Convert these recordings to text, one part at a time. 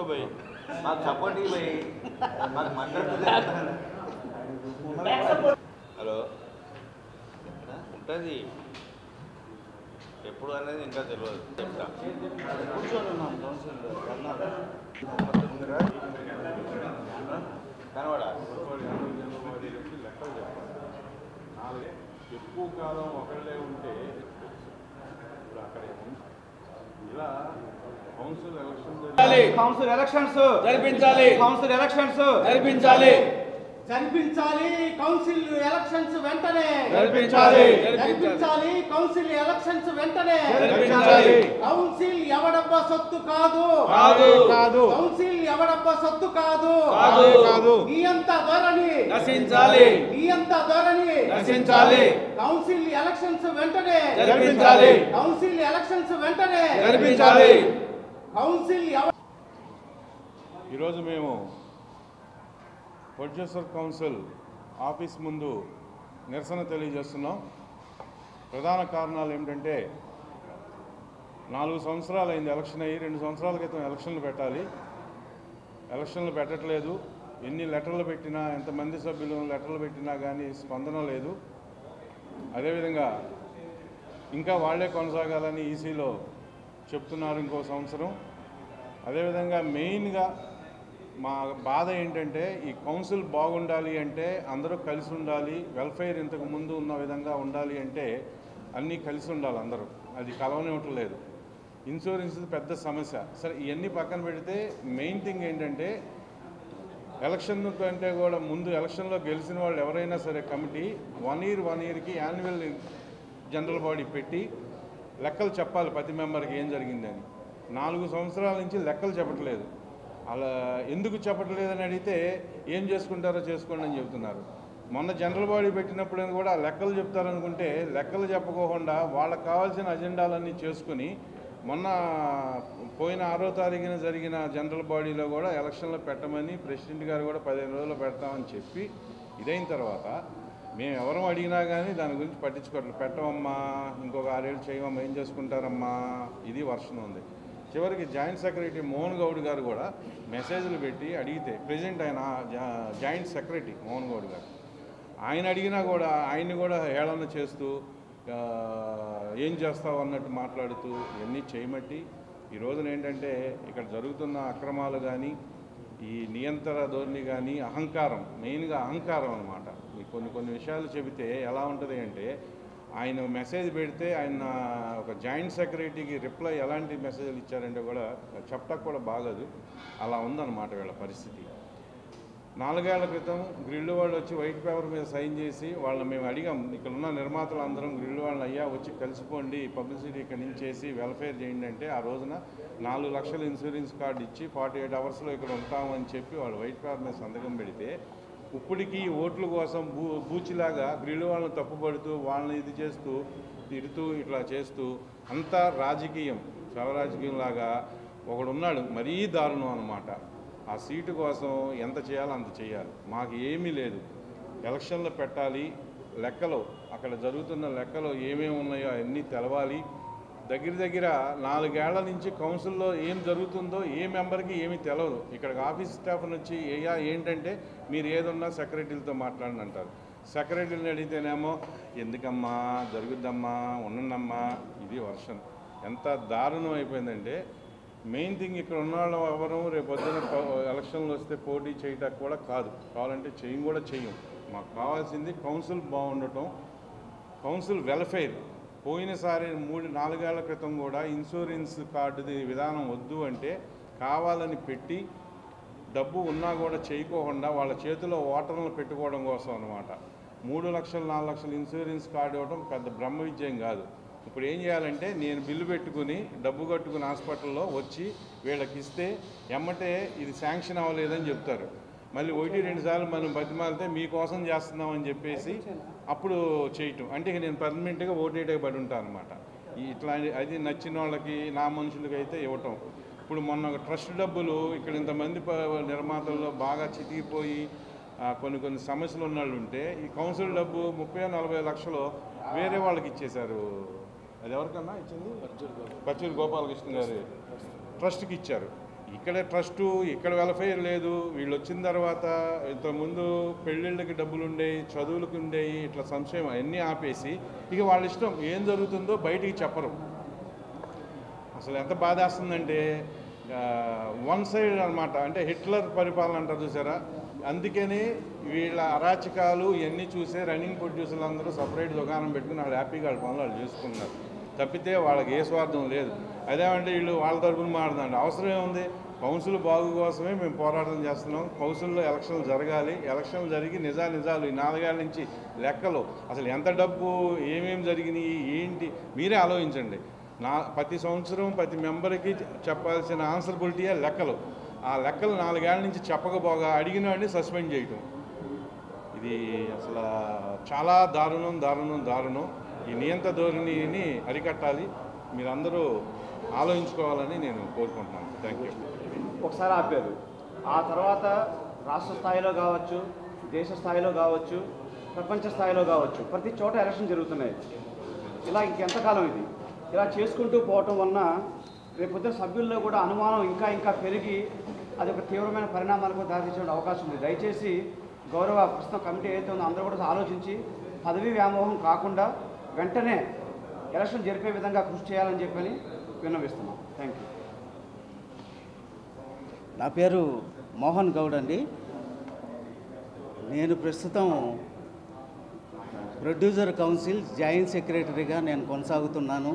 भाई మాకు సపోర్ట్ ఇవ్వ భయ్ మాకు మాట్లాడుతుంది హలో ఉంటుంది ఎప్పుడు అనేది ఇంకా తెలియదు చెప్తా కనబడా నాలుగే ఎక్కువ కాలం ఒకళ్ళే ఉంటే ఇప్పుడు అక్కడ ఏముంది? ఇలా కౌన్సిల్ ఎలక్షన్ కౌన్సిల్ ఎలక్షన్స్ జరిపించాలి కౌన్సిల్ ఎలక్షన్స్ జరిపించాలి జరిపించాలి కౌన్సిల్ ఎలక్షన్స్ వెంటనే జరిపించాలి జరిపించాలి కౌన్సిల్ ఎలక్షన్స్ వెంటనే జరిపించాలి కౌన్సిల్ ఎవడబ్బ సొత్తు కాదు కాదు కాదు కౌన్సిల్ ఎవడబ్బ సొత్తు కాదు కాదు కాదు నియంత ధోరణి నశించాలి నియంత ధోరణి నశించాలి కౌన్సిల్ ఎలక్షన్స్ వెంటనే జరిపించాలి కౌన్సిల్ ఎలక్షన్స్ వెంటనే జరిపించాలి కౌన్సిల్ ఎవ ఈరోజు మేము ప్రొడ్యూసర్ కౌన్సిల్ ఆఫీస్ ముందు నిరసన తెలియజేస్తున్నాం ప్రధాన కారణాలు ఏమిటంటే నాలుగు సంవత్సరాలు అయింది ఎలక్షన్ అయ్యి రెండు సంవత్సరాల క్రితం ఎలక్షన్లు పెట్టాలి ఎలక్షన్లు పెట్టట్లేదు ఎన్ని లెటర్లు పెట్టినా ఎంతమంది సభ్యులు లెటర్లు పెట్టినా కానీ స్పందన లేదు అదేవిధంగా ఇంకా వాళ్ళే కొనసాగాలని ఈసీలో చెప్తున్నారు ఇంకో సంవత్సరం అదేవిధంగా మెయిన్గా మా బాధ ఏంటంటే ఈ కౌన్సిల్ బాగుండాలి అంటే అందరూ కలిసి ఉండాలి వెల్ఫేర్ ఇంతకు ముందు ఉన్న విధంగా ఉండాలి అంటే అన్నీ కలిసి ఉండాలి అందరూ అది కలవనివ్వటం లేదు ఇన్సూరెన్స్ పెద్ద సమస్య సరే ఇవన్నీ పక్కన పెడితే మెయిన్ థింగ్ ఏంటంటే ఎలక్షన్ కంటే కూడా ముందు ఎలక్షన్లో గెలిచిన వాళ్ళు ఎవరైనా సరే కమిటీ వన్ ఇయర్ వన్ ఇయర్కి యాన్యువల్ జనరల్ బాడీ పెట్టి లెక్కలు చెప్పాలి ప్రతి మెంబర్కి ఏం జరిగిందని నాలుగు సంవత్సరాల నుంచి లెక్కలు చెప్పట్లేదు అలా ఎందుకు చెప్పట్లేదని అడిగితే ఏం చేసుకుంటారో చేసుకోండి అని చెబుతున్నారు మొన్న జనరల్ బాడీ పెట్టినప్పుడు కూడా లెక్కలు చెప్తారనుకుంటే లెక్కలు చెప్పకోకుండా వాళ్ళకి కావాల్సిన అజెండాలన్నీ చేసుకుని మొన్న పోయిన ఆరో తారీఖున జరిగిన జనరల్ బాడీలో కూడా ఎలక్షన్లో పెట్టమని ప్రెసిడెంట్ గారు కూడా పదిహేను రోజులు పెడతామని చెప్పి ఇదైన తర్వాత మేము ఎవరం అడిగినా కానీ దాని గురించి పట్టించుకోవట్లేదు పెట్టమమ్మా ఇంకొక ఆరేళ్ళు చేయమమ్మా ఏం చేసుకుంటారమ్మా ఇది వర్షం ఉంది చివరికి జాయింట్ సెక్రటరీ మోహన్ గౌడ్ గారు కూడా మెసేజ్లు పెట్టి అడిగితే ప్రెసిడెంట్ ఆయన జా- జాయింట్ సెక్రటరీ మోహన్ గౌడ్ గారు ఆయన అడిగినా కూడా ఆయన్ని కూడా హేళన చేస్తూ ఆ, ఏం చేస్తావు అన్నట్టు మాట్లాడుతూ ఇవన్నీ చేయమట్టి ఈ రోజున ఏంటంటే ఇక్కడ జరుగుతున్న అక్రమాలు కానీ ఈ నియంత్రణ ధోరణి కానీ అహంకారం మెయిన్గా అహంకారం అనమాట ఈ కొన్ని కొన్ని విషయాలు చెబితే ఎలా ఉంటుంది అంటే ఆయన మెసేజ్ పెడితే ఆయన ఒక జాయింట్ సెక్రటరీకి రిప్లై ఎలాంటి మెసేజ్లు ఇచ్చారంటే కూడా చెప్పడానికి కూడా బాగదు అలా ఉందన్నమాట వీళ్ళ పరిస్థితి నాలుగేళ్ల క్రితం గ్రిల్లు వాళ్ళు వచ్చి వైట్ పేపర్ మీద సైన్ చేసి వాళ్ళని మేము అడిగాం ఇక్కడ ఉన్న నిర్మాతలు అందరం గ్రిల్లు వాళ్ళని అయ్యా వచ్చి కలిసిపోండి పబ్లిసిటీ ఇక్కడ నుంచి చేసి వెల్ఫేర్ చేయండి అంటే ఆ రోజున నాలుగు లక్షల ఇన్సూరెన్స్ కార్డు ఇచ్చి ఫార్టీ ఎయిట్ అవర్స్లో ఇక్కడ ఉంటామని చెప్పి వాళ్ళు వైట్ పేపర్ మీద సంతకం పెడితే ఇప్పటికీ ఓట్ల కోసం బూ బూచిలాగా గ్రిల్లు వాళ్ళని తప్పుపడుతూ వాళ్ళని ఇది చేస్తూ తిడుతూ ఇట్లా చేస్తూ అంతా రాజకీయం శవ రాజకీయం లాగా ఒకడున్నాడు మరీ దారుణం అనమాట ఆ సీటు కోసం ఎంత చేయాలో అంత చేయాలి మాకు ఏమీ లేదు ఎలక్షన్లో పెట్టాలి లెక్కలు అక్కడ జరుగుతున్న లెక్కలు ఏమేమి ఉన్నాయో అవన్నీ తెలవాలి దగ్గర దగ్గర నాలుగేళ్ల నుంచి కౌన్సిల్లో ఏం జరుగుతుందో ఏ మెంబర్కి ఏమీ తెలియదు ఇక్కడ ఆఫీస్ స్టాఫ్ నుంచి ఏయా ఏంటంటే మీరు ఏదున్నా సెక్రటరీలతో మాట్లాడండి అంటారు సెక్రటరీని అడిగితేనేమో ఎందుకమ్మా జరుగుద్దమ్మా ఉండండమ్మా ఇది వర్షన్ ఎంత దారుణం అయిపోయిందంటే మెయిన్ థింగ్ ఇక్కడ ఉన్న వాళ్ళు ఎవరు రేపు పొద్దున ప- ఎలక్షన్లు వస్తే పోటీ చేయటానికి కూడా కాదు కావాలంటే చేయం కూడా చెయ్యం మాకు కావాల్సింది కౌన్సిల్ బాగుండటం కౌన్సిల్ వెల్ఫేర్ పోయినసారి మూడు నాలుగేళ్ల క్రితం కూడా ఇన్సూరెన్స్ కార్డుది విధానం వద్దు అంటే కావాలని పెట్టి డబ్బు ఉన్నా కూడా చేయకోకుండా వాళ్ళ చేతిలో ఓటర్లను పెట్టుకోవడం కోసం అనమాట మూడు లక్షలు నాలుగు లక్షలు ఇన్సూరెన్స్ కార్డు ఇవ్వడం పెద్ద బ్రహ్మ విజయం కాదు ఇప్పుడు ఏం చేయాలంటే నేను బిల్లు పెట్టుకుని డబ్బు కట్టుకుని హాస్పిటల్లో వచ్చి వీళ్ళకి ఇస్తే ఎమ్మటే ఇది శాంక్షన్ అవ్వలేదని చెప్తారు మళ్ళీ ఒకటి రెండు సార్లు మనం బతిమాలితే మీకోసం చేస్తున్నామని చెప్పేసి అప్పుడు చేయటం అంటే ఇక నేను పర్మనెంట్గా ఓటేటే పడి ఉంటాను అనమాట ఇట్లాంటి అది నచ్చిన వాళ్ళకి నా మనుషులకి అయితే ఇవ్వటం ఇప్పుడు మొన్న ఒక ట్రస్ట్ డబ్బులు ఇక్కడ ఇంతమంది ప- నిర్మాతల్లో బాగా చితికిపోయి ఆ, కొన్ని కొన్ని సమస్యలు ఉన్న వాళ్ళు ఉంటే ఈ కౌన్సిల్ డబ్బు ముప్పై నలభై లక్షలు వేరే వాళ్ళకి ఇచ్చేశారు అది ఎవరికన్నా ఇచ్చింది పచ్చూరు గోపాలకృష్ణ గారి ట్రస్ట్కి ఇచ్చారు ఇక్కడ ట్రస్టు ఇక్కడ వెల్ఫేర్ లేదు వీళ్ళు వచ్చిన తర్వాత ఇంతకుముందు పెళ్ళిళ్ళకి డబ్బులు ఉండేవి చదువులకు ఉండేవి ఇట్లా సంశయం అన్నీ ఆపేసి ఇక వాళ్ళ ఇష్టం ఏం జరుగుతుందో బయటికి చెప్పరు అసలు ఎంత బాధేస్తుందంటే వన్ సైడ్ అన్నమాట అంటే హిట్లర్ పరిపాలన అంటారు చూసారా అందుకని వీళ్ళ అరాచకాలు ఇవన్నీ చూసే రన్నింగ్ ప్రొడ్యూసర్లు అందరూ సపరేట్ దుకాణం పెట్టుకుని వాళ్ళు హ్యాపీగా వాళ్ళ పనులు వాళ్ళు చేసుకున్నారు తప్పితే వాళ్ళకి ఏ స్వార్థం లేదు అదేమంటే వీళ్ళు వాళ్ళ తరపున మాట్లాడండి అవసరం ఏముంది కౌన్సిల్ బాగు కోసమే మేము పోరాటం చేస్తున్నాం కౌన్సిల్లో ఎలక్షన్లు జరగాలి ఎలక్షన్లు జరిగి నిజా నిజాలు ఈ నాలుగేళ్ల నుంచి లెక్కలు అసలు ఎంత డబ్బు ఏమేమి జరిగినాయి ఏంటి మీరే ఆలోచించండి నా ప్రతి సంవత్సరం ప్రతి మెంబర్కి చెప్పాల్సిన ఆన్సరబిలిటీయే లెక్కలు ఆ లెక్కలు నాలుగేళ్ల నుంచి చెప్పకపోగా అడిగిన వాడిని సస్పెండ్ చేయటం ఇది అసలు చాలా దారుణం దారుణం దారుణం ఈ నియంత ధోరణిని అరికట్టాలి మీరందరూ ఆలోచించుకోవాలని నేను కోరుకుంటున్నాను థ్యాంక్ యూ ఒకసారి ఆపారు ఆ తర్వాత రాష్ట్ర స్థాయిలో కావచ్చు దేశ స్థాయిలో కావచ్చు ప్రపంచ స్థాయిలో కావచ్చు ప్రతి చోట ఎలక్షన్ జరుగుతున్నాయి ఇలా ఇంకెంతకాలం ఇది ఇలా చేసుకుంటూ పోవటం వలన రేపొద్దున సభ్యుల్లో కూడా అనుమానం ఇంకా ఇంకా పెరిగి అది ఒక తీవ్రమైన పరిణామాలకు దారితీసే అవకాశం ఉంది దయచేసి గౌరవ ప్రస్తుతం కమిటీ ఏదైతే ఉందో అందరూ కూడా ఆలోచించి పదవీ వ్యామోహం కాకుండా వెంటనే ఎలక్షన్ జరిపే విధంగా కృషి చేయాలని చెప్పని విన్నవిస్తున్నాం థ్యాంక్ యూ నా పేరు మోహన్ గౌడ్ అండి నేను ప్రస్తుతం ప్రొడ్యూసర్ కౌన్సిల్ జాయింట్ సెక్రటరీగా నేను కొనసాగుతున్నాను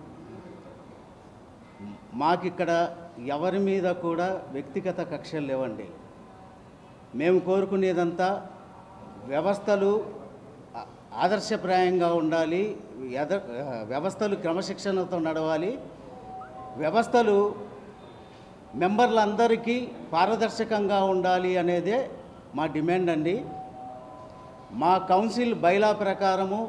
మాకిక్కడ ఎవరి మీద కూడా వ్యక్తిగత కక్షలు లేవండి మేము కోరుకునేదంతా వ్యవస్థలు ఆ- ఆదర్శప్రాయంగా ఉండాలి ఎద- వ్యవస్థలు క్రమశిక్షణతో నడవాలి వ్యవస్థలు మెంబర్లందరికీ పారదర్శకంగా ఉండాలి అనేదే మా డిమాండ్ అండి మా కౌన్సిల్ బైలా ప్రకారము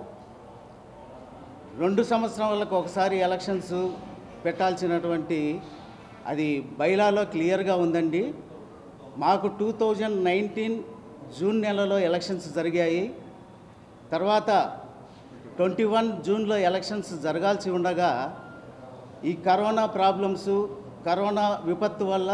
రెండు సంవత్సరాలకు ఒకసారి ఎలక్షన్స్ పెట్టాల్సినటువంటి అది బైలాలో క్లియర్గా ఉందండి మాకు టూ థౌజండ్ నైన్టీన్ జూన్ నెలలో ఎలక్షన్స్ జరిగాయి తర్వాత ట్వంటీ వన్ జూన్లో ఎలక్షన్స్ జరగాల్సి ఉండగా ఈ కరోనా ప్రాబ్లమ్స్ కరోనా విపత్తు వల్ల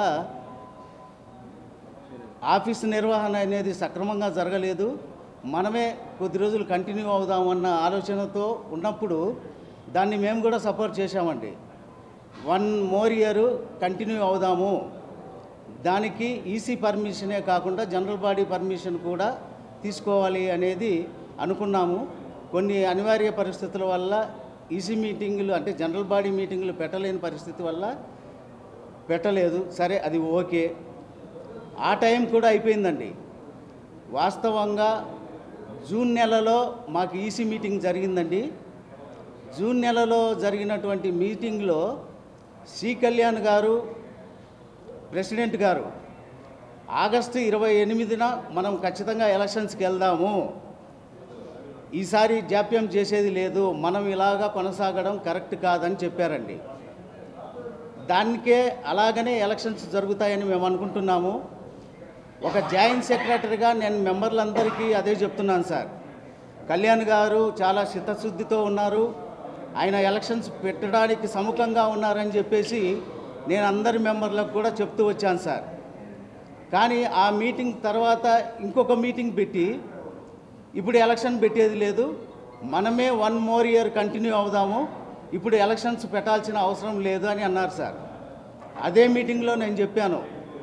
ఆఫీస్ నిర్వహణ అనేది సక్రమంగా జరగలేదు మనమే కొద్ది రోజులు కంటిన్యూ అవుదామన్న ఆలోచనతో ఉన్నప్పుడు దాన్ని మేము కూడా సపోర్ట్ చేశామండి వన్ మోర్ ఇయర్ కంటిన్యూ అవుదాము దానికి ఈసీ పర్మిషనే కాకుండా జనరల్ బాడీ పర్మిషన్ కూడా తీసుకోవాలి అనేది అనుకున్నాము కొన్ని అనివార్య పరిస్థితుల వల్ల ఈసీ మీటింగులు అంటే జనరల్ బాడీ మీటింగులు పెట్టలేని పరిస్థితి వల్ల పెట్టలేదు సరే అది ఓకే ఆ టైం కూడా అయిపోయిందండి వాస్తవంగా జూన్ నెలలో మాకు ఈసీ మీటింగ్ జరిగిందండి జూన్ నెలలో జరిగినటువంటి మీటింగ్లో సి కళ్యాణ్ గారు ప్రెసిడెంట్ గారు ఆగస్టు ఇరవై ఎనిమిదిన మనం ఖచ్చితంగా ఎలక్షన్స్కి వెళ్దాము ఈసారి జాప్యం చేసేది లేదు మనం ఇలాగా కొనసాగడం కరెక్ట్ కాదని చెప్పారండి దానికే అలాగనే ఎలక్షన్స్ జరుగుతాయని మేము అనుకుంటున్నాము ఒక జాయింట్ సెక్రటరీగా నేను మెంబర్లందరికీ అదే చెప్తున్నాను సార్ కళ్యాణ్ గారు చాలా చిత్తశుద్ధితో ఉన్నారు ఆయన ఎలక్షన్స్ పెట్టడానికి సముఖంగా ఉన్నారని చెప్పేసి నేను అందరి మెంబర్లకు కూడా చెప్తూ వచ్చాను సార్ కానీ ఆ మీటింగ్ తర్వాత ఇంకొక మీటింగ్ పెట్టి ఇప్పుడు ఎలక్షన్ పెట్టేది లేదు మనమే వన్ మోర్ ఇయర్ కంటిన్యూ అవుదాము ఇప్పుడు ఎలక్షన్స్ పెట్టాల్సిన అవసరం లేదు అని అన్నారు సార్ అదే మీటింగ్లో నేను చెప్పాను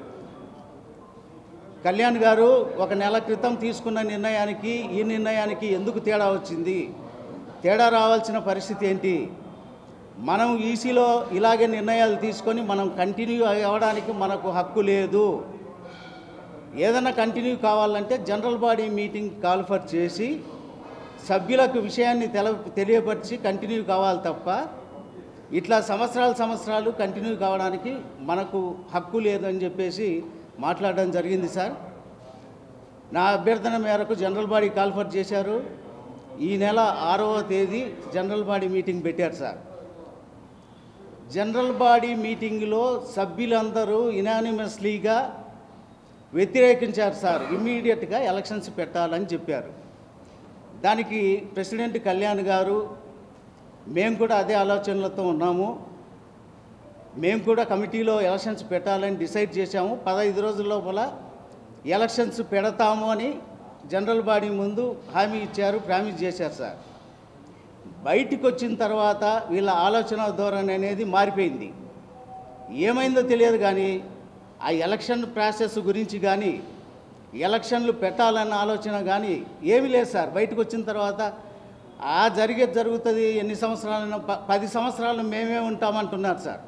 కళ్యాణ్ గారు ఒక నెల క్రితం తీసుకున్న నిర్ణయానికి ఈ నిర్ణయానికి ఎందుకు తేడా వచ్చింది తేడా రావాల్సిన పరిస్థితి ఏంటి మనం ఈసీలో ఇలాగే నిర్ణయాలు తీసుకొని మనం కంటిన్యూ అవ్వడానికి మనకు హక్కు లేదు ఏదైనా కంటిన్యూ కావాలంటే జనరల్ బాడీ మీటింగ్ కాల్ఫర్ చేసి సభ్యులకు విషయాన్ని తెల తెలియపరిచి కంటిన్యూ కావాలి తప్ప ఇట్లా సంవత్సరాలు సంవత్సరాలు కంటిన్యూ కావడానికి మనకు హక్కు లేదని చెప్పేసి మాట్లాడడం జరిగింది సార్ నా అభ్యర్థన మేరకు జనరల్ బాడీ కాల్ఫర్ చేశారు ఈ నెల ఆరవ తేదీ జనరల్ బాడీ మీటింగ్ పెట్టారు సార్ జనరల్ బాడీ మీటింగ్లో సభ్యులందరూ ఇనానిమస్లీగా వ్యతిరేకించారు సార్ ఇమ్మీడియట్గా ఎలక్షన్స్ పెట్టాలని చెప్పారు దానికి ప్రెసిడెంట్ కళ్యాణ్ గారు మేము కూడా అదే ఆలోచనలతో ఉన్నాము మేము కూడా కమిటీలో ఎలక్షన్స్ పెట్టాలని డిసైడ్ చేశాము పదహైదు రోజుల లోపల ఎలక్షన్స్ పెడతాము అని జనరల్ బాడీ ముందు హామీ ఇచ్చారు ప్రామిస్ చేశారు సార్ బయటికి వచ్చిన తర్వాత వీళ్ళ ఆలోచన ధోరణి అనేది మారిపోయింది ఏమైందో తెలియదు కానీ ఆ ఎలక్షన్ ప్రాసెస్ గురించి కానీ ఎలక్షన్లు పెట్టాలన్న ఆలోచన కానీ ఏమీ లేదు సార్ బయటకు వచ్చిన తర్వాత ఆ జరిగేది జరుగుతుంది ఎన్ని సంవత్సరాలైనా ప- పది సంవత్సరాలు మేమే ఉంటామంటున్నారు సార్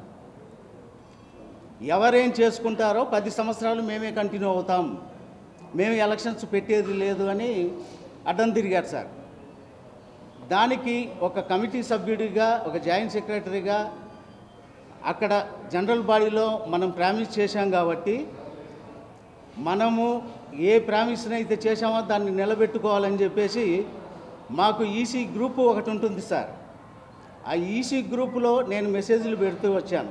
ఎవరేం చేసుకుంటారో పది సంవత్సరాలు మేమే కంటిన్యూ అవుతాం మేము ఎలక్షన్స్ పెట్టేది లేదు అని అడ్డం తిరిగారు సార్ దానికి ఒక కమిటీ సభ్యుడిగా ఒక జాయింట్ సెక్రటరీగా అక్కడ జనరల్ బాడీలో మనం ప్రామిస్ చేశాం కాబట్టి మనము ఏ ప్రామిస్ని అయితే చేశామో దాన్ని నిలబెట్టుకోవాలని చెప్పేసి మాకు ఈసీ గ్రూప్ ఒకటి ఉంటుంది సార్ ఆ ఈసీ గ్రూపులో నేను మెసేజ్లు పెడుతూ వచ్చాను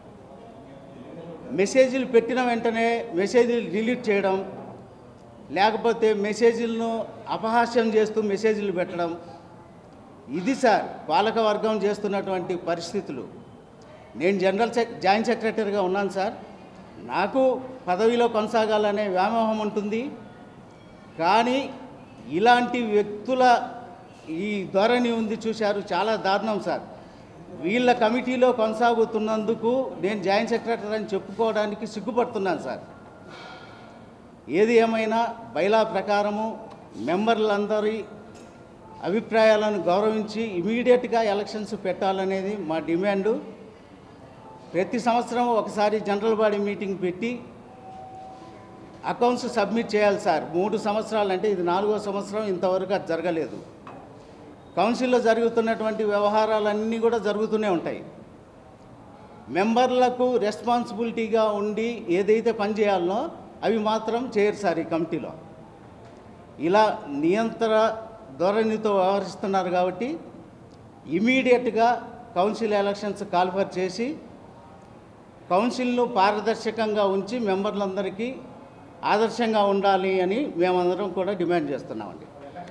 మెసేజ్లు పెట్టిన వెంటనే మెసేజ్లు డిలీట్ చేయడం లేకపోతే మెసేజ్లను అపహాస్యం చేస్తూ మెసేజ్లు పెట్టడం ఇది సార్ పాలక వర్గం చేస్తున్నటువంటి పరిస్థితులు నేను జనరల్ సెక్ జాయింట్ సెక్రటరీగా ఉన్నాను సార్ నాకు పదవిలో కొనసాగాలనే వ్యామోహం ఉంటుంది కానీ ఇలాంటి వ్యక్తుల ఈ ధోరణి ఉంది చూశారు చాలా దారుణం సార్ వీళ్ళ కమిటీలో కొనసాగుతున్నందుకు నేను జాయింట్ సెక్రటరీ అని చెప్పుకోవడానికి సిగ్గుపడుతున్నాను సార్ ఏది ఏమైనా బైలా ప్రకారము మెంబర్లందరి అభిప్రాయాలను గౌరవించి ఇమీడియట్గా ఎలక్షన్స్ పెట్టాలనేది మా డిమాండు ప్రతి సంవత్సరం ఒకసారి జనరల్ బాడీ మీటింగ్ పెట్టి అకౌంట్స్ సబ్మిట్ చేయాలి సార్ మూడు సంవత్సరాలు అంటే ఇది నాలుగో సంవత్సరం ఇంతవరకు అది జరగలేదు కౌన్సిల్లో జరుగుతున్నటువంటి వ్యవహారాలన్నీ కూడా జరుగుతూనే ఉంటాయి మెంబర్లకు రెస్పాన్సిబిలిటీగా ఉండి ఏదైతే పని చేయాలనో అవి మాత్రం చేయరు సార్ ఈ కమిటీలో ఇలా నియంత్ర ధోరణితో వ్యవహరిస్తున్నారు కాబట్టి ఇమీడియట్గా కౌన్సిల్ ఎలక్షన్స్ కాల్ఫర్ చేసి కౌన్సిల్ను పారదర్శకంగా ఉంచి మెంబర్లందరికీ ఆదర్శంగా ఉండాలి అని మేమందరం కూడా డిమాండ్ చేస్తున్నామండి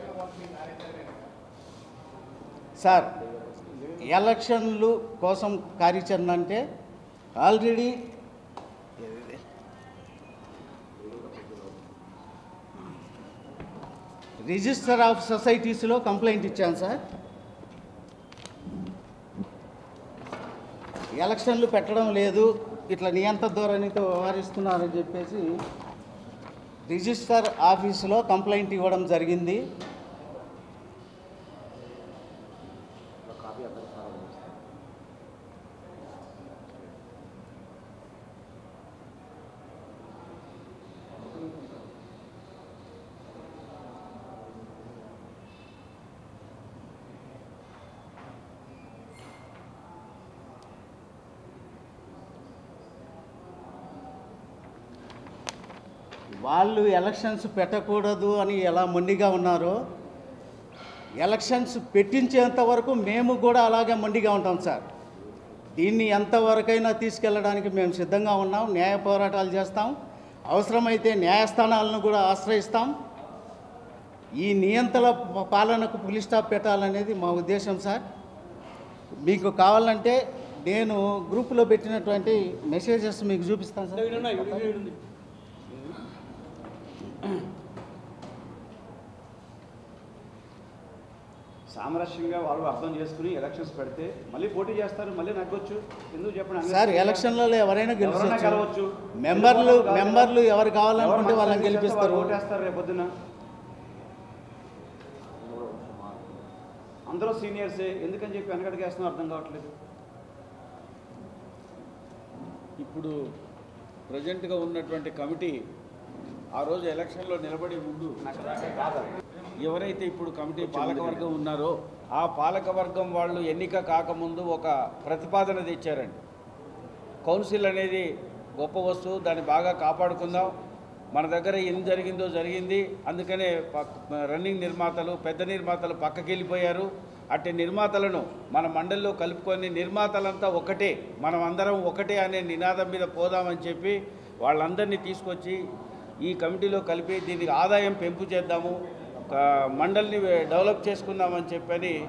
సార్ ఎలక్షన్లు కోసం కార్యాచరణ అంటే ఆల్రెడీ రిజిస్టర్ ఆఫ్ సొసైటీస్లో కంప్లైంట్ ఇచ్చాను సార్ ఎలక్షన్లు పెట్టడం లేదు ఇట్లా నియంత్ర ధోరణితో వ్యవహరిస్తున్నారని చెప్పేసి రిజిస్టర్ ఆఫీసులో కంప్లైంట్ ఇవ్వడం జరిగింది వాళ్ళు ఎలక్షన్స్ పెట్టకూడదు అని ఎలా మొండిగా ఉన్నారో ఎలక్షన్స్ పెట్టించేంత వరకు మేము కూడా అలాగే మొండిగా ఉంటాం సార్ దీన్ని ఎంతవరకైనా తీసుకెళ్ళడానికి మేము సిద్ధంగా ఉన్నాం న్యాయ పోరాటాలు చేస్తాం అవసరమైతే న్యాయస్థానాలను కూడా ఆశ్రయిస్తాం ఈ నియంత్రణ ప- పాలనకు పులి స్టాప్ పెట్టాలనేది మా ఉద్దేశం సార్ మీకు కావాలంటే నేను గ్రూపులో పెట్టినటువంటి మెసేజెస్ మీకు చూపిస్తాను సార్ సామరస్యంగా వాళ్ళు అర్థం చేసుకుని ఎలక్షన్స్ పెడితే మళ్ళీ పోటీ చేస్తారు మళ్ళీ నగ్గొచ్చు ఎందుకు చెప్పండి సార్ ఎలక్షన్లలో ఎవరైనా ఎవరైనా గెలిచొచ్చు గెలవచ్చు మెంబర్లు ఎవరు కాదు. మెంబర్లు ఎవరు కావాలనుకుంటే ఎవరు వాళ్ళని మనసు చేస్తే గెలిపిస్తారు వాళ్ళు ఓటేస్తారు రేపు పొద్దున అందరూ సీనియర్సే ఎందుకని చెప్పి వెనకడిగేస్తున్నా అర్థం కావట్లేదు ఇప్పుడు ప్రజెంట్గా ఉన్నటువంటి కమిటీ ఆ రోజు ఎలక్షన్లో నిలబడి ముందు ఎవరైతే ఇప్పుడు కమిటీ పాలకవర్గం ఉన్నారో ఆ పాలకవర్గం వాళ్ళు ఎన్నిక కాకముందు ఒక ప్రతిపాదన తెచ్చారండి కౌన్సిల్ అనేది గొప్ప వస్తువు దాన్ని బాగా కాపాడుకుందాం మన దగ్గర ఏం జరిగిందో జరిగింది అందుకనే పక్- రన్నింగ్ నిర్మాతలు పెద్ద నిర్మాతలు పక్కకి వెళ్ళిపోయారు అట్టి నిర్మాతలను మన మండలిలో కలుపుకొని నిర్మాతలంతా ఒకటే మనం అందరం ఒకటే అనే నినాదం మీద పోదామని చెప్పి వాళ్ళందరినీ తీసుకొచ్చి ఈ కమిటీలో కలిపి దీనికి ఆదాయం పెంపు చేద్దాము ఒక మండలిని డెవలప్ చేసుకుందామని చెప్పని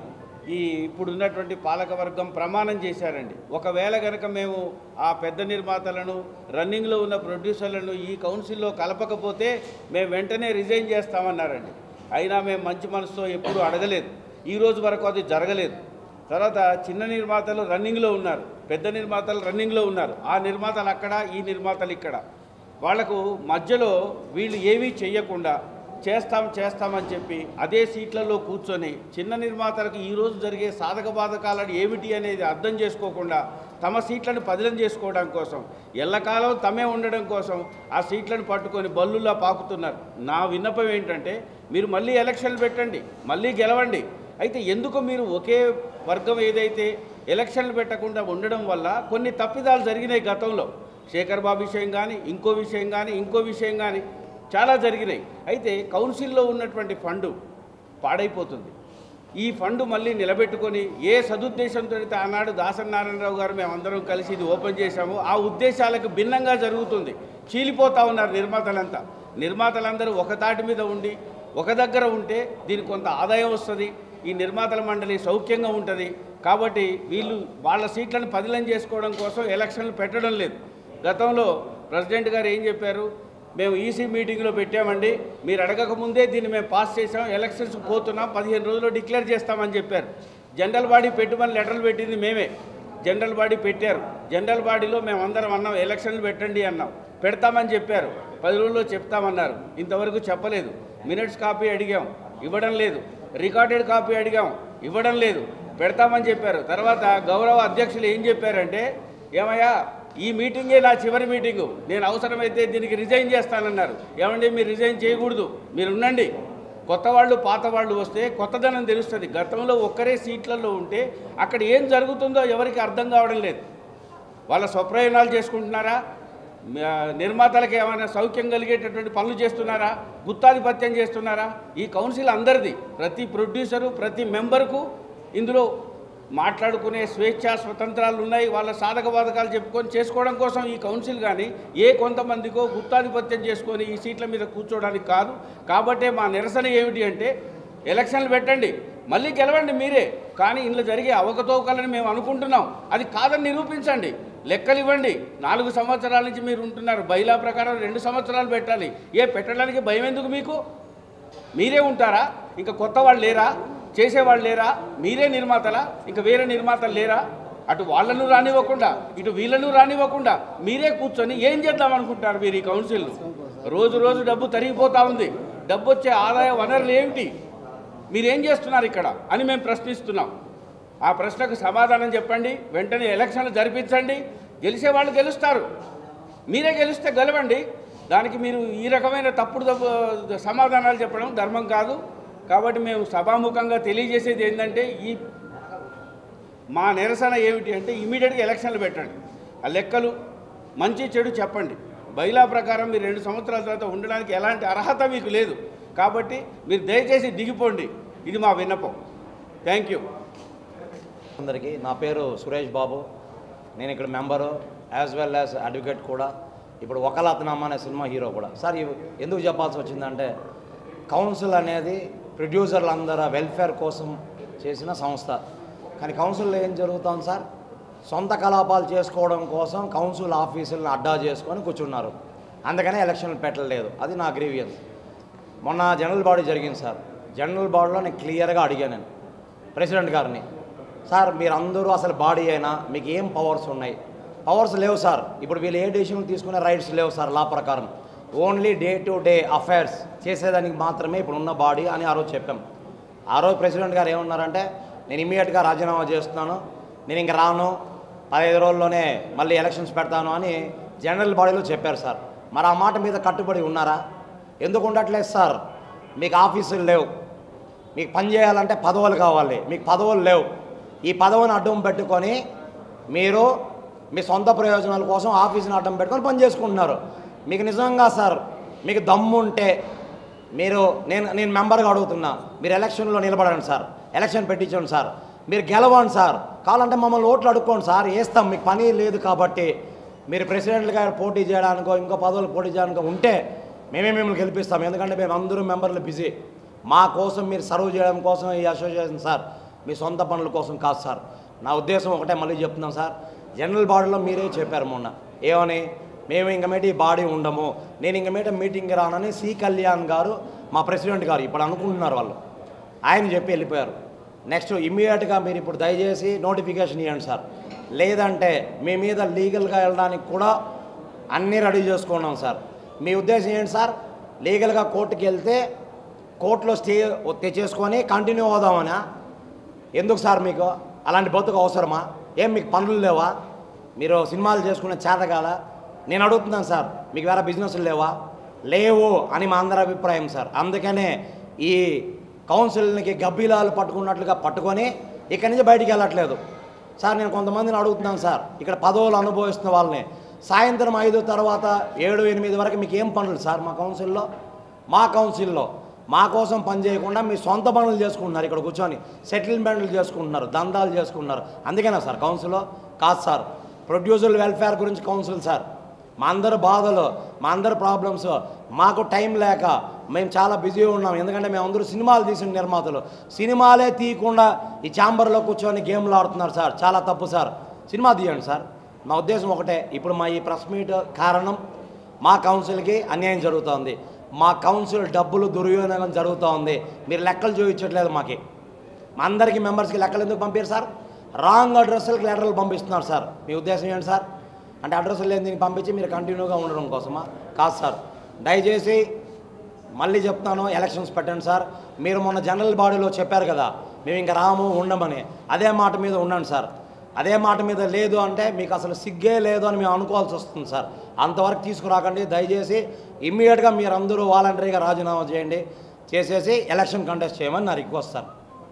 ఈ ఇప్పుడున్నటువంటి పాలకవర్గం ప్రమాణం చేశారండి ఒకవేళ కనుక మేము ఆ పెద్ద నిర్మాతలను రన్నింగ్లో ఉన్న ప్రొడ్యూసర్లను ఈ కౌన్సిల్లో కలపకపోతే మేము వెంటనే రిజైన్ చేస్తామన్నారండి అయినా మేము మంచి మనసుతో ఎప్పుడూ అడగలేదు ఈ రోజు వరకు అది జరగలేదు తర్వాత చిన్న నిర్మాతలు రన్నింగ్లో ఉన్నారు పెద్ద నిర్మాతలు రన్నింగ్లో ఉన్నారు ఆ నిర్మాతలు అక్కడ ఈ నిర్మాతలు ఇక్కడ వాళ్లకు మధ్యలో వీళ్ళు ఏమీ చెయ్యకుండా చేస్తాం చేస్తామని చెప్పి అదే సీట్లలో కూర్చొని చిన్న నిర్మాతలకు ఈరోజు జరిగే సాధక బాధకాలను ఏమిటి అనేది అర్థం చేసుకోకుండా తమ సీట్లను పదిలం చేసుకోవడం కోసం ఎల్లకాలం తమే ఉండడం కోసం ఆ సీట్లను పట్టుకొని బల్లులా పాకుతున్నారు నా విన్నపం ఏంటంటే మీరు మళ్ళీ ఎలక్షన్లు పెట్టండి మళ్ళీ గెలవండి అయితే ఎందుకు మీరు ఒకే వర్గం ఏదైతే ఎలక్షన్లు పెట్టకుండా ఉండడం వల్ల కొన్ని తప్పిదాలు జరిగినాయి గతంలో శేఖర్ బాబు విషయం కానీ ఇంకో విషయం కానీ ఇంకో విషయం కానీ చాలా జరిగినాయి అయితే కౌన్సిల్లో ఉన్నటువంటి ఫండు పాడైపోతుంది ఈ ఫండ్ మళ్ళీ నిలబెట్టుకొని ఏ సదుద్దేశంతో అయితే ఆనాడు దాసనారాయణరావు గారు మేమందరం కలిసి ఇది ఓపెన్ చేశామో ఆ ఉద్దేశాలకు భిన్నంగా జరుగుతుంది చీలిపోతా ఉన్నారు నిర్మాతలంతా నిర్మాతలందరూ ఒక తాటి మీద ఉండి ఒక దగ్గర ఉంటే దీనికి కొంత ఆదాయం వస్తుంది ఈ నిర్మాతల మండలి సౌఖ్యంగా ఉంటుంది కాబట్టి వీళ్ళు వాళ్ళ సీట్లను పదిలం చేసుకోవడం కోసం ఎలక్షన్లు పెట్టడం లేదు గతంలో ప్రెసిడెంట్ గారు ఏం చెప్పారు మేము ఈసీ మీటింగ్లో పెట్టామండి మీరు అడగక ముందే దీన్ని మేము పాస్ చేసాం ఎలక్షన్స్ పోతున్నాం పదిహేను రోజుల్లో డిక్లేర్ చేస్తామని చెప్పారు జనరల్ బాడీ పెట్టుమని లెటర్లు పెట్టింది మేమే జనరల్ బాడీ పెట్టారు జనరల్ బాడీలో మేము అందరం అన్నాం ఎలక్షన్లు పెట్టండి అన్నాం పెడతామని చెప్పారు పది రోజుల్లో చెప్తామన్నారు ఇంతవరకు చెప్పలేదు మినిట్స్ కాపీ అడిగాం ఇవ్వడం లేదు రికార్డెడ్ కాపీ అడిగాం ఇవ్వడం లేదు పెడతామని చెప్పారు తర్వాత గౌరవ అధ్యక్షులు ఏం చెప్పారంటే ఏమయ్యా ఈ మీటింగే నా చివరి మీటింగు నేను అవసరమైతే దీనికి రిజైన్ చేస్తానన్నారు ఏమండి మీరు రిజైన్ చేయకూడదు మీరు ఉండండి కొత్త వాళ్ళు పాత వాళ్ళు వస్తే కొత్తదనం తెలుస్తుంది గతంలో ఒక్కరే సీట్లలో ఉంటే అక్కడ ఏం జరుగుతుందో ఎవరికి అర్థం కావడం లేదు వాళ్ళ స్వప్రయోజనాలు చేసుకుంటున్నారా మ- నిర్మాతలకు ఏమైనా సౌఖ్యం కలిగేటటువంటి పనులు చేస్తున్నారా గుత్తాధిపత్యం చేస్తున్నారా ఈ కౌన్సిల్ అందరిది ప్రతి ప్రొడ్యూసరు ప్రతి మెంబర్కు ఇందులో మాట్లాడుకునే స్వేచ్ఛా స్వతంత్రాలు ఉన్నాయి వాళ్ళ సాధక బాధకాలు చెప్పుకొని చేసుకోవడం కోసం ఈ కౌన్సిల్ కానీ ఏ కొంతమందికో గుత్తాధిపత్యం చేసుకొని ఈ సీట్ల మీద కూర్చోవడానికి కాదు కాబట్టే మా నిరసన ఏమిటి అంటే ఎలక్షన్లు పెట్టండి మళ్ళీ గెలవండి మీరే కానీ ఇందులో జరిగే అవకతవకలని మేము అనుకుంటున్నాం అది కాదని నిరూపించండి లెక్కలు ఇవ్వండి నాలుగు సంవత్సరాల నుంచి మీరు ఉంటున్నారు బైలా ప్రకారం రెండు సంవత్సరాలు పెట్టాలి ఏ పెట్టడానికి భయం ఎందుకు మీకు మీరే ఉంటారా ఇంకా కొత్త వాళ్ళు లేరా చేసేవాళ్ళు లేరా మీరే నిర్మాతలా ఇంకా వేరే నిర్మాతలు లేరా అటు వాళ్ళను రానివ్వకుండా ఇటు వీళ్ళను రానివ్వకుండా మీరే కూర్చొని ఏం చేద్దాం అనుకుంటారు మీరు ఈ కౌన్సిల్ రోజు రోజు డబ్బు తరిగిపోతా ఉంది డబ్బు వచ్చే ఆదాయ వనరులు ఏమిటి మీరేం చేస్తున్నారు ఇక్కడ అని మేము ప్రశ్నిస్తున్నాం ఆ ప్రశ్నకు సమాధానం చెప్పండి వెంటనే ఎలక్షన్లు జరిపించండి గెలిచే వాళ్ళు గెలుస్తారు మీరే గెలిస్తే గెలవండి దానికి మీరు ఈ రకమైన తప్పుడు తప్పు- సమాధానాలు చెప్పడం ధర్మం కాదు కాబట్టి మేము సభాముఖంగా తెలియజేసేది ఏంటంటే ఈ మా నిరసన ఏమిటి అంటే ఇమీడియట్గా ఎలక్షన్లు పెట్టండి ఆ లెక్కలు మంచి చెడు చెప్పండి బైలా ప్రకారం మీరు రెండు సంవత్సరాల తర్వాత ఉండడానికి ఎలాంటి అర్హత మీకు లేదు కాబట్టి మీరు దయచేసి దిగిపోండి ఇది మా విన్నపం థ్యాంక్ యూ అందరికీ నా పేరు సురేష్ బాబు నేను ఇక్కడ member as well as advocate కూడా ఇప్పుడు ఒకలాతనామా అనే సినిమా హీరో కూడా సార్ ఇవి ఎందుకు చెప్పాల్సి వచ్చిందంటే కౌన్సిల్ అనేది ప్రొడ్యూసర్లందరూ వెల్ఫేర్ కోసం చేసిన సంస్థ కానీ కౌన్సిల్లో ఏం జరుగుతుంది సార్ సొంత కలాపాలు చేసుకోవడం కోసం కౌన్సిల్ ఆఫీసులను అడ్డా చేసుకొని కూర్చున్నారు అందుకనే ఎలక్షన్లు పెట్టలేదు అది నా గ్రీవియన్స్ మొన్న జనరల్ బాడీ జరిగింది సార్ జనరల్ బాడీలో నేను క్లియర్గా అడిగాను నేను ప్రెసిడెంట్ గారిని సార్ మీరందరూ అసలు బాడీ అయినా మీకు ఏం పవర్స్ ఉన్నాయి పవర్స్ లేవు సార్ ఇప్పుడు వీళ్ళు ఏ డెసిషన్ తీసుకునే రైట్స్ లేవు సార్ లా ప్రకారం only day to day affairs చేసేదానికి మాత్రమే ఇప్పుడు ఉన్న బాడీ అని ఆ రోజు చెప్పాం ఆ రోజు ప్రెసిడెంట్ గారు ఏమన్నారంటే నేను ఇమీడియట్గా రాజీనామా చేస్తున్నాను నేను ఇంక రాను పదహైదు రోజుల్లోనే మళ్ళీ ఎలక్షన్స్ పెడతాను అని జనరల్ బాడీలో చెప్పారు సార్ మరి ఆ మాట మీద కట్టుబడి ఉన్నారా ఎందుకు ఉండట్లేదు సార్ మీకు ఆఫీసులు లేవు మీకు పని చేయాలంటే పదవులు కావాలి మీకు పదవులు లేవు ఈ పదవిని అడ్డం పెట్టుకొని మీరు మీ సొంత ప్రయోజనాల కోసం ఆఫీస్ని అడ్డం పెట్టుకొని పని చేసుకుంటున్నారు మీకు నిజంగా సార్ మీకు దమ్ము ఉంటే మీరు నేను నేను మెంబర్గా అడుగుతున్నా మీరు ఎలక్షన్లో నిలబడండి సార్ ఎలక్షన్ పెట్టించండి సార్ మీరు గెలవండి సార్ కావాలంటే మమ్మల్ని ఓట్లు అడుక్కోండి సార్ వేస్తాం మీకు పని లేదు కాబట్టి మీరు ప్రెసిడెంట్ గారు పోటీ చేయడానికో ఇంకో పదవులు పోటీ చేయడానికో ఉంటే మేమే మిమ్మల్ని గెలిపిస్తాం ఎందుకంటే మేము అందరూ మెంబర్లు బిజీ మా కోసం మీరు సర్వ్ చేయడం కోసం ఈ అసోసియేషన్ సార్ మీ సొంత పనుల కోసం కాదు సార్ నా ఉద్దేశం ఒకటే మళ్ళీ చెప్తున్నాం సార్ జనరల్ బాడీలో మీరే చెప్పారు మొన్న ఏమని మేము ఇంక మీట ఈ బాడీ ఉండము నేను ఇంక మీట మీటింగ్కి రానని సి కళ్యాణ్ గారు మా ప్రెసిడెంట్ గారు ఇప్పుడు అనుకుంటున్నారు వాళ్ళు ఆయన చెప్పి వెళ్ళిపోయారు నెక్స్ట్ ఇమ్మీడియట్గా మీరు ఇప్పుడు దయచేసి నోటిఫికేషన్ ఇవ్వండి సార్ లేదంటే మీ మీద లీగల్గా వెళ్ళడానికి కూడా అన్నీ రెడీ చేసుకున్నాం సార్ మీ ఉద్దేశం ఏంటి సార్ లీగల్గా కోర్టుకి వెళ్తే కోర్టులో స్టే తెచ్చేసుకొని కంటిన్యూ అవుదామనా ఎందుకు సార్ మీకు అలాంటి బతుకు అవసరమా ఏం మీకు పనులు లేవా మీరు సినిమాలు చేసుకునే చేతగాల నేను అడుగుతున్నాను సార్ మీకు వేరే బిజినెస్లు లేవా లేవు అని మా అందరి అభిప్రాయం సార్ అందుకనే ఈ కౌన్సిల్కి గబ్బీలాలు పట్టుకున్నట్లుగా పట్టుకొని ఇక్కడి నుంచి బయటికి వెళ్ళట్లేదు సార్ నేను కొంతమందిని అడుగుతున్నాను సార్ ఇక్కడ పదవులు అనుభవిస్తున్న వాళ్ళని సాయంత్రం ఐదు తర్వాత ఏడు ఎనిమిది వరకు మీకు ఏం పనులు సార్ మా కౌన్సిల్లో మా కౌన్సిల్లో మా కోసం పని చేయకుండా మీ సొంత పనులు చేసుకుంటున్నారు ఇక్కడ కూర్చొని సెటిల్మెంట్లు చేసుకుంటున్నారు దందాలు చేసుకుంటున్నారు అందుకేనా సార్ కౌన్సిల్లో కాదు సార్ ప్రొడ్యూసర్ వెల్ఫేర్ గురించి కౌన్సిల్ సార్ మా అందరి బాధలు మా అందరి ప్రాబ్లమ్స్ మాకు టైం లేక మేము చాలా బిజీగా ఉన్నాం ఎందుకంటే మేము అందరూ సినిమాలు తీసిన నిర్మాతలు సినిమాలే తీయకుండా ఈ ఛాంబర్లో కూర్చొని గేమ్లు ఆడుతున్నారు సార్ చాలా తప్పు సార్ సినిమా తీయండి సార్ మా ఉద్దేశం ఒకటే ఇప్పుడు మా ఈ ప్రెస్ మీట్ కారణం మా కౌన్సిల్కి అన్యాయం జరుగుతోంది మా కౌన్సిల్ డబ్బులు దుర్వినియోగం జరుగుతూ ఉంది మీరు లెక్కలు చూపించట్లేదు మాకి మా అందరికీ మెంబర్స్కి లెక్కలు ఎందుకు పంపారు సార్ రాంగ్ అడ్రస్లకు లెటర్లు పంపిస్తున్నారు సార్ మీ ఉద్దేశం ఏంటి సార్ అంటే అడ్రస్ లేని దీనికి పంపించి మీరు కంటిన్యూగా ఉండడం కోసమా కాదు సార్ దయచేసి మళ్ళీ చెప్తాను ఎలక్షన్స్ పెట్టండి సార్ మీరు మొన్న జనరల్ బాడీలో చెప్పారు కదా మేము ఇంకా రాము ఉండమని అదే మాట మీద ఉండండి సార్ అదే మాట మీద లేదు అంటే మీకు అసలు సిగ్గే లేదు అని మేము అనుకోవాల్సి వస్తుంది సార్ అంతవరకు తీసుకురాకండి దయచేసి ఇమ్మీడియట్గా మీరు అందరూ వాలంటరీగా రాజీనామా చేయండి చేసేసి ఎలక్షన్ కంటెస్ట్ చేయమని నా request sir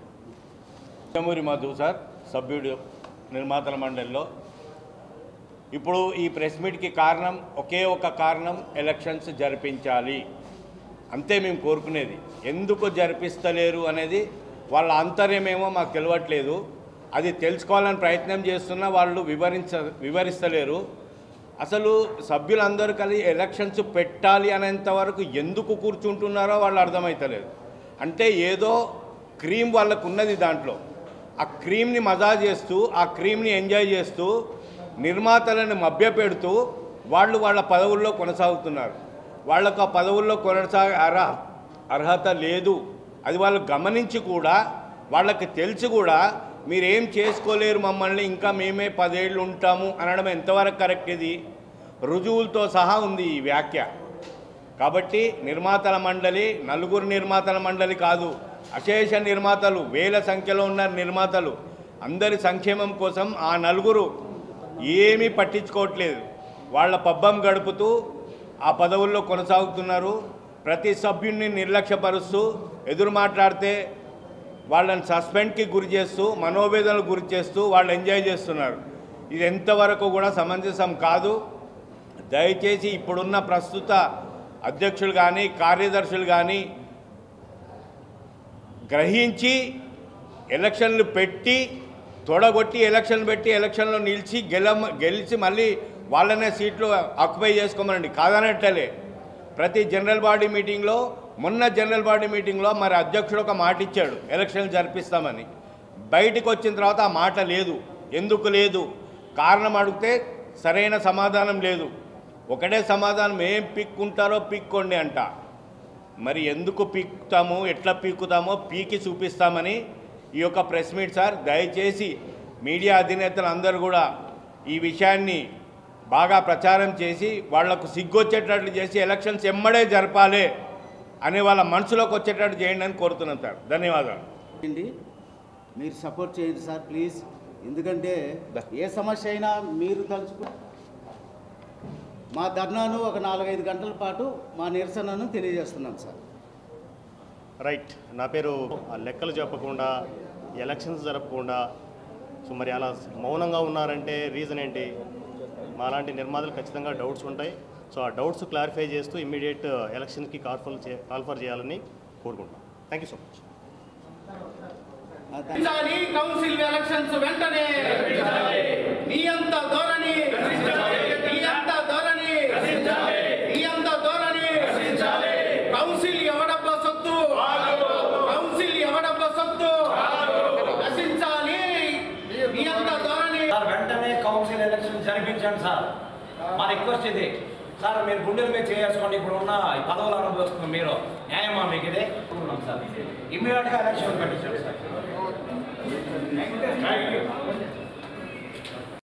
Kamuri Madhu sir సభ్యుడు నిర్మాతల మండలిలో ఇప్పుడు ఈ ప్రెస్ మీట్కి కారణం ఒకే ఒక కారణం ఎలక్షన్స్ జరిపించాలి అంతే మేము కోరుకునేది ఎందుకు జరిపిస్తలేరు అనేది వాళ్ళ అంతర్యమేమో మాకు తెలియట్లేదు అది తెలుసుకోవాలని ప్రయత్నం చేస్తున్నా వాళ్ళు వివరించ వివరిస్తలేరు అసలు సభ్యులందరూ కలిసి ఎలక్షన్స్ పెట్టాలి అనేంత వరకు ఎందుకు కూర్చుంటున్నారో వాళ్ళు అర్థమవుతలేదు అంటే ఏదో క్రీమ్ వాళ్ళకు ఉన్నది దాంట్లో ఆ క్రీమ్ని మజా చేస్తూ ఆ క్రీమ్ని ఎంజాయ్ చేస్తూ నిర్మాతలను మభ్యపెడుతూ వాళ్ళు వాళ్ళ పదవుల్లో కొనసాగుతున్నారు వాళ్ళకు ఆ పదవుల్లో కొనసాగ అర్హ అర్హత లేదు అది వాళ్ళు గమనించి కూడా వాళ్ళకి తెలిసి కూడా మీరేం చేసుకోలేరు మమ్మల్ని ఇంకా మేమే పదేళ్ళు ఉంటాము అనడం ఎంతవరకు కరెక్ట్ ఇది రుజువులతో సహా ఉంది ఈ వ్యాఖ్య కాబట్టి నిర్మాతల మండలి నలుగురు నిర్మాతల మండలి కాదు అశేష నిర్మాతలు వేల సంఖ్యలో ఉన్న నిర్మాతలు అందరి సంక్షేమం కోసం ఆ నలుగురు ఏమీ పట్టించుకోవట్లేదు వాళ్ళ పబ్బం గడుపుతూ ఆ పదవుల్లో కొనసాగుతున్నారు ప్రతి సభ్యుడిని నిర్లక్ష్యపరుస్తూ ఎదురు మాట్లాడితే వాళ్ళని సస్పెండ్కి గురి చేస్తూ మనోవేదనకు గురి చేస్తూ వాళ్ళు ఎంజాయ్ చేస్తున్నారు ఇది ఎంతవరకు కూడా సమంజసం కాదు దయచేసి ఇప్పుడున్న ప్రస్తుత అధ్యక్షులు కానీ కార్యదర్శులు కానీ గ్రహించి ఎలక్షన్లు పెట్టి తొడగొట్టి ఎలక్షన్ పెట్టి ఎలక్షన్లో నిలిచి గెల గెలిచి మళ్ళీ వాళ్ళనే సీట్లు ఆక్యుపై చేసుకోమనండి కాదనట్లే ప్రతి జనరల్ బాడీ మీటింగ్లో మొన్న జనరల్ బాడీ మీటింగ్లో మరి అధ్యక్షుడు ఒక మాట ఇచ్చాడు ఎలక్షన్లు జరిపిస్తామని బయటికి వచ్చిన తర్వాత ఆ మాట లేదు ఎందుకు లేదు కారణం అడిగితే సరైన సమాధానం లేదు ఒకటే సమాధానం ఏం పిక్కుంటారో పిక్కోండి అంట మరి ఎందుకు పీకుతాము ఎట్లా పీకుతామో పీకి చూపిస్తామని ఈ యొక్క ప్రెస్ మీట్ సార్ దయచేసి మీడియా అధినేతలు అందరూ కూడా ఈ విషయాన్ని బాగా ప్రచారం చేసి వాళ్లకు సిగ్గొచ్చేటట్లు చేసి ఎలక్షన్స్ ఎమ్మడే జరపాలి అనే వాళ్ళ మనసులోకి వచ్చేటట్టు చేయండి అని కోరుతున్నాను సార్ ధన్యవాదాలు చేయండి మీరు సపోర్ట్ చేయండి సార్ ప్లీజ్ ఎందుకంటే ఏ సమస్య అయినా మీరు తలుచుకు మా ధర్నాను ఒక నాలుగైదు గంటల పాటు మా నిరసనను తెలియజేస్తున్నాం సార్ రైట్ నా పేరు ఆ లెక్కలు చెప్పకుండా ఎలక్షన్స్ జరపకుండా సో మరి అలా మౌనంగా ఉన్నారంటే రీజన్ ఏంటి మాలాంటి నిర్మాతలు ఖచ్చితంగా డౌట్స్ ఉంటాయి సో ఆ డౌట్స్ క్లారిఫై చేస్తూ ఇమ్మీడియట్ ఎలక్షన్కి కాల్ఫర్ చే కాల్ఫర్ చేయాలని కోరుకుంటున్నాం థ్యాంక్ యూ సో మచ్ ఆ, థాంక్స్. రక్షించాలి కౌన్సిల్ ఎలక్షన్స్ వెంటనే నీ అంత ధోరణి నీ అంత ధోరణి నీ అంత ధోరణి కౌన్సిల్ ఎవడబ్బ సొత్తు కౌన్సిల్ ఎవడబ్బ సొత్తు నశించాలి జరిపించండి సార్ మా రిక్వెస్ట్ ఇది సార్ మీరు గుండెల మీద చేసుకోండి ఇప్పుడు ఉన్న ఈ పదవులు అనుభవిస్తున్న మీరు న్యాయమా మీకు ఇది ఉన్నాం సార్ ఇమ్మీడియట్గా ఎలక్షన్ పెట్టించండి సార్ థ్యాంక్ యూ